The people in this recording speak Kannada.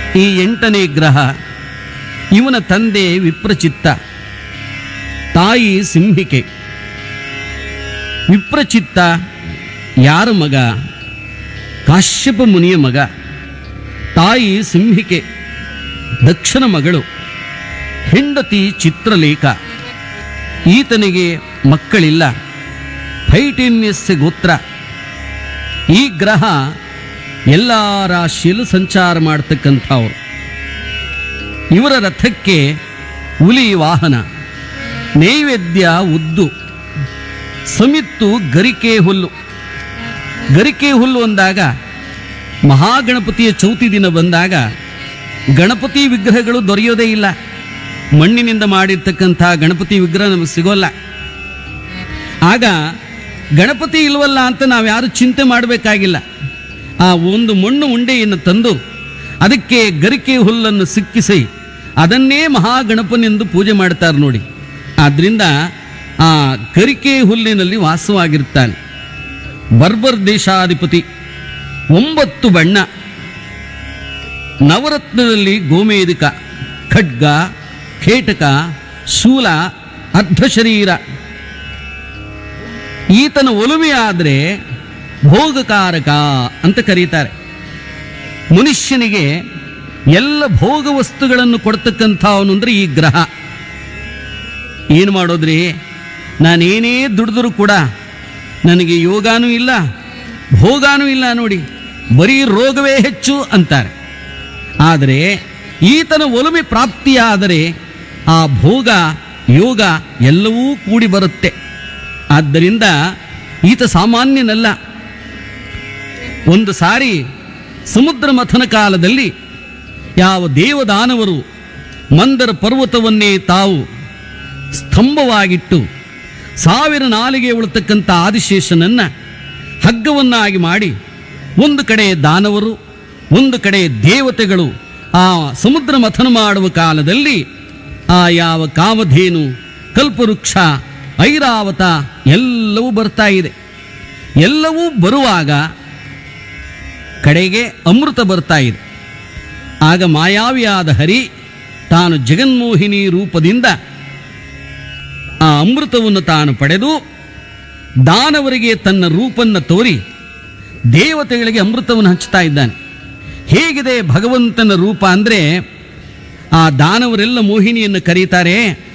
ಈ ಎಂಟನೇ ಗ್ರಹ ಇವನ ತಂದೆ ವಿಪ್ರಚಿತ್ತ ತಾಯಿ ಸಿಂಹಿಕೆ ವಿಪ್ರಚಿತ್ತ ಯಾರ ಮಗ ಕಾಶ್ಯಪ ಮುನಿಯ ಮಗ ತಾಯಿ ಸಿಂಹಿಕೆ ದಕ್ಷನ ಮಗಳು ಹೆಂಡತಿ ಚಿತ್ರಲೇಖ ಈತನಿಗೆ ಮಕ್ಕಳಿಲ್ಲ ಫೈಟಿನ್ಯಸ್ಯ ಗೋತ್ರ ಈ ಗ್ರಹ ಎಲ್ಲ ರಾಶಿಯಲ್ಲೂ ಸಂಚಾರ ಮಾಡ್ತಕ್ಕಂಥವ್ರು ಇವರ ರಥಕ್ಕೆ ಹುಲಿ ವಾಹನ ನೈವೇದ್ಯ ಉದ್ದು ಸಮಿತ್ತು ಗರಿಕೆ ಹುಲ್ಲು ಗರಿಕೆ ಹುಲ್ಲು ಅಂದಾಗ ಮಹಾಗಣಪತಿಯ ಚೌತಿ ದಿನ ಬಂದಾಗ ಗಣಪತಿ ವಿಗ್ರಹಗಳು ದೊರೆಯೋದೇ ಇಲ್ಲ ಮಣ್ಣಿನಿಂದ ಮಾಡಿರ್ತಕ್ಕಂಥ ಗಣಪತಿ ವಿಗ್ರಹ ನಮಗೆ ಸಿಗೋಲ್ಲ ಆಗ ಗಣಪತಿ ಇಲ್ವಲ್ಲ ಅಂತ ನಾವು ಯಾರು ಚಿಂತೆ ಮಾಡಬೇಕಾಗಿಲ್ಲ ಆ ಒಂದು ಮಣ್ಣು ಉಂಡೆಯನ್ನು ತಂದು ಅದಕ್ಕೆ ಗರಿಕೆ ಹುಲ್ಲನ್ನು ಸಿಕ್ಕಿಸಿ ಅದನ್ನೇ ಮಹಾಗಣಪನೆಂದು ಪೂಜೆ ಮಾಡ್ತಾರೆ ನೋಡಿ ಆದ್ದರಿಂದ ಆ ಗರಿಕೆ ಹುಲ್ಲಿನಲ್ಲಿ ವಾಸವಾಗಿರ್ತಾನೆ ಬರ್ಬರ್ ದೇಶಾಧಿಪತಿ ಒಂಬತ್ತು ಬಣ್ಣ ನವರತ್ನದಲ್ಲಿ ಗೋಮೇಧಿಕ ಖಡ್ಗ ಖೇಟಕ ಶೂಲ ಅರ್ಧ ಶರೀರ ಈತನ ಒಲುಮೆ ಆದರೆ ಭೋಗಕಾರಕ ಅಂತ ಕರೀತಾರೆ ಮನುಷ್ಯನಿಗೆ ಎಲ್ಲ ಭೋಗ ವಸ್ತುಗಳನ್ನು ಕೊಡ್ತಕ್ಕಂಥವನು ಅಂದರೆ ಈ ಗ್ರಹ ಏನು ಮಾಡೋದ್ರಿ ನಾನೇನೇ ದುಡಿದರೂ ಕೂಡ ನನಗೆ ಯೋಗಾನೂ ಇಲ್ಲ ಭೋಗಾನೂ ಇಲ್ಲ ನೋಡಿ ಬರೀ ರೋಗವೇ ಹೆಚ್ಚು ಅಂತಾರೆ ಆದರೆ ಈತನ ಒಲುಮೆ ಪ್ರಾಪ್ತಿಯಾದರೆ ಆ ಭೋಗ ಯೋಗ ಎಲ್ಲವೂ ಕೂಡಿ ಬರುತ್ತೆ ಆದ್ದರಿಂದ ಈತ ಸಾಮಾನ್ಯನಲ್ಲ ಒಂದು ಸಾರಿ ಸಮುದ್ರ ಮಥನ ಕಾಲದಲ್ಲಿ ಯಾವ ದೇವದಾನವರು ಮಂದರ ಪರ್ವತವನ್ನೇ ತಾವು ಸ್ತಂಭವಾಗಿಟ್ಟು ಸಾವಿರ ನಾಲಿಗೆ ಉಳತಕ್ಕಂಥ ಆದಿಶೇಷನನ್ನ ಹಗ್ಗವನ್ನಾಗಿ ಮಾಡಿ ಒಂದು ಕಡೆ ದಾನವರು ಒಂದು ಕಡೆ ದೇವತೆಗಳು ಆ ಸಮುದ್ರ ಮಥನ ಮಾಡುವ ಕಾಲದಲ್ಲಿ ಆ ಯಾವ ಕಾಮಧೇನು ಕಲ್ಪವೃಕ್ಷ ಐರಾವತ ಎಲ್ಲವೂ ಬರ್ತಾ ಇದೆ ಎಲ್ಲವೂ ಬರುವಾಗ ಕಡೆಗೆ ಅಮೃತ ಬರ್ತಾ ಇದೆ ಆಗ ಮಾಯಾವಿಯಾದ ಹರಿ ತಾನು ಜಗನ್ಮೋಹಿನಿ ರೂಪದಿಂದ ಆ ಅಮೃತವನ್ನು ತಾನು ಪಡೆದು ದಾನವರಿಗೆ ತನ್ನ ರೂಪನ್ನು ತೋರಿ ದೇವತೆಗಳಿಗೆ ಅಮೃತವನ್ನು ಹಂಚ್ತಾ ಇದ್ದಾನೆ ಹೇಗಿದೆ ಭಗವಂತನ ರೂಪ ಅಂದರೆ ಆ ದಾನವರೆಲ್ಲ ಮೋಹಿನಿಯನ್ನು ಕರೀತಾರೆ